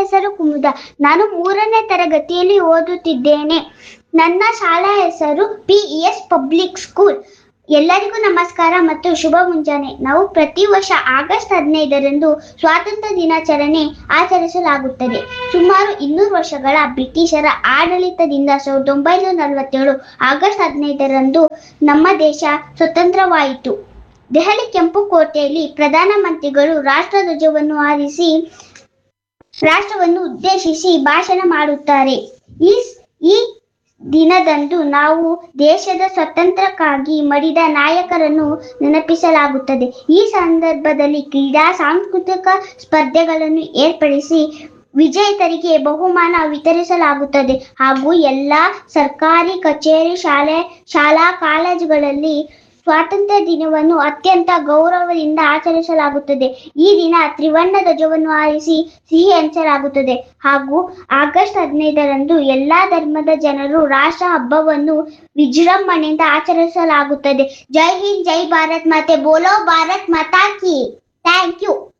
ಹೆಸರು ಕುಮುದ ನಾನು ಮೂರನೇ ತರಗತಿಯಲ್ಲಿ ಓದುತ್ತಿದ್ದೇನೆ ನನ್ನ ಶಾಲಾ ಹೆಸರು ಪಿ ಎಸ್ ಪಬ್ಲಿಕ್ ಸ್ಕೂಲ್ ಎಲ್ಲರಿಗೂ ನಮಸ್ಕಾರ ಮತ್ತು ಶುಭ ಮುಂಜಾನೆ ನಾವು ಪ್ರತಿ ವರ್ಷ ಆಗಸ್ಟ್ ಹದಿನೈದರಂದು ಸ್ವಾತಂತ್ರ್ಯ ದಿನಾಚರಣೆ ಆಚರಿಸಲಾಗುತ್ತದೆ ಸುಮಾರು ಇನ್ನೂರು ವರ್ಷಗಳ ಬ್ರಿಟಿಷರ ಆಡಳಿತದಿಂದ ಸಾವಿರದ ಒಂಬೈನೂರ ನಲವತ್ತೇಳು ಆಗಸ್ಟ್ ಹದಿನೈದರಂದು ನಮ್ಮ ದೇಶ ಸ್ವತಂತ್ರವಾಯಿತು ದೆಹಲಿ ಕೆಂಪು ಕೋಟೆಯಲ್ಲಿ ಪ್ರಧಾನಮಂತ್ರಿಗಳು ರಾಷ್ಟ್ರಧ್ವಜವನ್ನು ಹಾರಿಸಿ ರಾಷ್ಟ್ರವನ್ನು ಉದ್ದೇಶಿಸಿ ಭಾಷಣ ಮಾಡುತ್ತಾರೆ ಈ ಈ ದಿನದಂದು ನಾವು ದೇಶದ ಸ್ವಾತಂತ್ರ್ಯಕ್ಕಾಗಿ ಮಡಿದ ನಾಯಕರನ್ನು ನೆನಪಿಸಲಾಗುತ್ತದೆ ಈ ಸಂದರ್ಭದಲ್ಲಿ ಕ್ರೀಡಾ ಸಾಂಸ್ಕೃತಿಕ ಸ್ಪರ್ಧೆಗಳನ್ನು ಏರ್ಪಡಿಸಿ ವಿಜೇತರಿಗೆ ಬಹುಮಾನ ವಿತರಿಸಲಾಗುತ್ತದೆ ಹಾಗೂ ಎಲ್ಲಾ ಸರ್ಕಾರಿ ಕಚೇರಿ ಶಾಲೆ ಶಾಲಾ ಕಾಲೇಜುಗಳಲ್ಲಿ ಸ್ವಾತಂತ್ರ್ಯ ದಿನವನ್ನು ಅತ್ಯಂತ ಗೌರವದಿಂದ ಆಚರಿಸಲಾಗುತ್ತದೆ ಈ ದಿನ ತ್ರಿವರ್ಣ ಧ್ವಜವನ್ನು ಹಾರಿಸಿ ಸಿಹಿ ಹಂಚಲಾಗುತ್ತದೆ ಹಾಗೂ ಆಗಸ್ಟ್ ಹದಿನೈದರಂದು ಎಲ್ಲಾ ಧರ್ಮದ ಜನರು ರಾಷ್ಟ್ರ ಹಬ್ಬವನ್ನು ವಿಜೃಂಭಣೆಯಿಂದ ಆಚರಿಸಲಾಗುತ್ತದೆ ಜೈ ಹಿಂದ್ ಜೈ ಭಾರತ್ ಮಾತೆ ಬೋಲೋ ಭಾರತ್ ಮಾತಾ ಕಿ ಥ್ಯಾಂಕ್ ಯು